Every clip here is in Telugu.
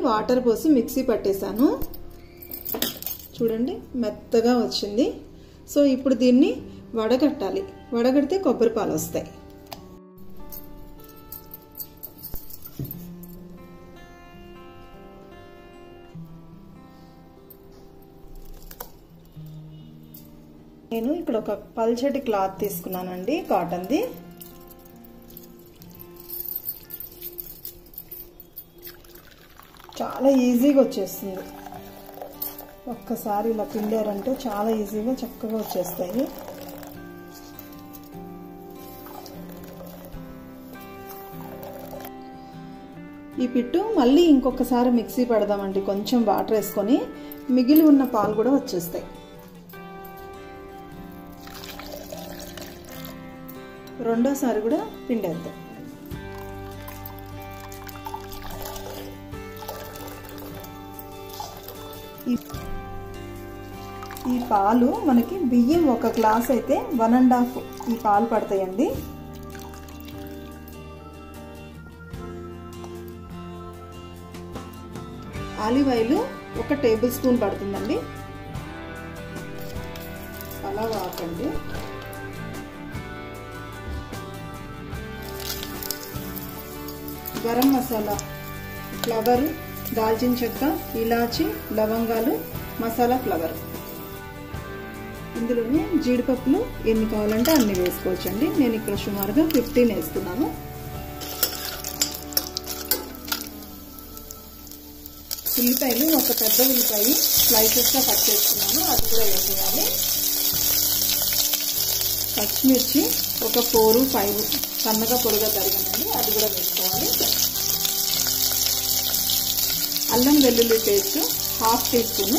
వాటర్ పోసి మిక్సీ పట్టేశాను చూడండి మెత్తగా వచ్చింది సో ఇప్పుడు దీన్ని వడగట్టాలి వడగడితే కొబ్బరి పాలు వస్తాయి నేను ఇక్కడ ఒక పల్చటి క్లాత్ తీసుకున్నానండి కాటన్ది చాలా ఈజీగా వచ్చేస్తుంది ఒక్కసారి ఇలా పిండారంటే చాలా ఈజీగా చక్కగా వచ్చేస్తాయి ఈ పిట్టు మళ్ళీ ఇంకొకసారి మిక్సీ పడదామండి కొంచెం వాటర్ వేసుకొని మిగిలి ఉన్న పాలు కూడా వచ్చేస్తాయి రెండోసారి కూడా పిండేద్దాం ఈ పాలు మనకి బియ్యం ఒక గ్లాస్ అయితే వన్ అండ్ హాఫ్ ఈ పాలు పడతాయండి ఆలివ్ ఆయిల్ ఒక టేబుల్ స్పూన్ పడుతుందండి అలా వాకండి గరం మసాలా ఫ్లవర్ దాల్చిన చెక్క ఇలాచి లవంగాలు మసాలా ఫ్లవర్ ఇందులోనే జీడిపప్పులు ఎన్ని కావాలంటే అన్ని వేసుకోవచ్చండి నేను ఇక్కడ సుమారుగా ఫిఫ్టీన్ వేస్తున్నాను ఉల్లిపాయలు ఒక పెద్ద ఉల్లిపాయ స్లైసెస్గా కట్ చేసుకున్నాను అది కూడా వేసేయాలి పచ్చిమిర్చి ఒక ఫోరు ఫైవ్ సన్నగా పొడిగా తరిగినండి అది కూడా వేసుకోవాలి అల్లం వెల్లుల్లి పేస్ట్ హాఫ్ టీ స్పూన్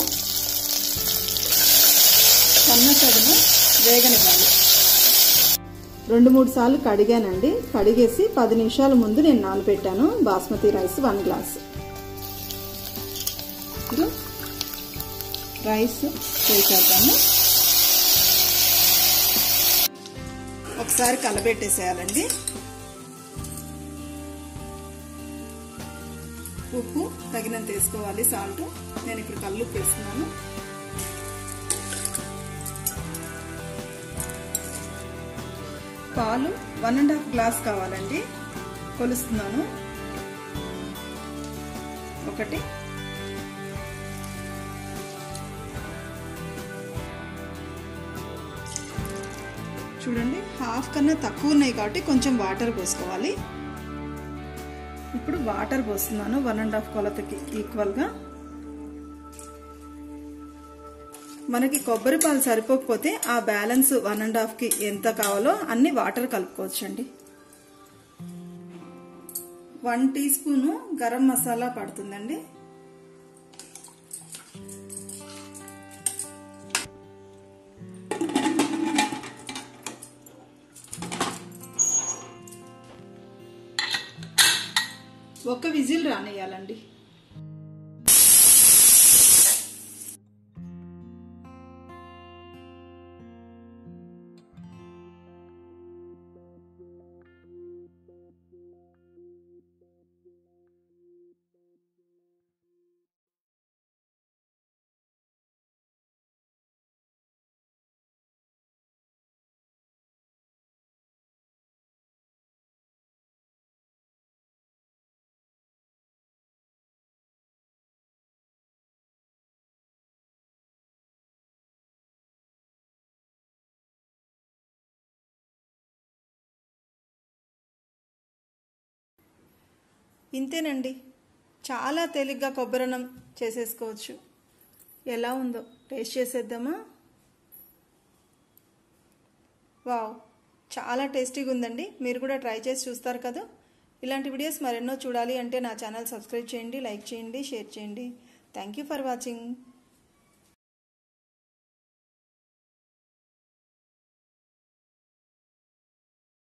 సన్న తడిన వేగనివ్వాలి రెండు మూడు సార్లు కడిగానండి కడిగేసి పది నిమిషాల ముందు నేను నానబెట్టాను బాస్మతి రైస్ వన్ గ్లాస్ ఇప్పుడు రైస్ వేసేద్దాము ఒకసారి కలబెట్టేసేయాలండి ఉప్పు తగినంత వేసుకోవాలి సాల్ట్ నేను ఇప్పుడు కల్లుప్పు వేస్తున్నాను పాలు వన్ అండ్ హాఫ్ గ్లాస్ కావాలండి కొలుస్తున్నాను ఒకటి చూడండి హాఫ్ కన్నా తక్కువ ఉన్నాయి కాబట్టి కొంచెం వాటర్ పోసుకోవాలి ఇప్పుడు వాటర్ పోస్తున్నాను వన్ అండ్ హాఫ్ కొలతకి ఈక్వల్గా మనకి కొబ్బరి పాలు సరిపోకపోతే ఆ బ్యాలెన్స్ వన్ అండ్ హాఫ్కి ఎంత కావాలో అన్ని వాటర్ కలుపుకోవచ్చండి one teaspoon garam masala పడుతుందండి ఒక విజిల్ రానియాలండి ఇంతేనండి చాలా తేలిగ్గా కొబ్బరన్నం చేసేసుకోవచ్చు ఎలా ఉందో టేస్ట్ చేసేద్దామా వావ్ చాలా టేస్టీగా ఉందండి మీరు కూడా ట్రై చేసి చూస్తారు కదా ఇలాంటి వీడియోస్ మరెన్నో చూడాలి అంటే నా ఛానల్ సబ్స్క్రైబ్ చేయండి లైక్ చేయండి షేర్ చేయండి థ్యాంక్ యూ ఫర్ వాచింగ్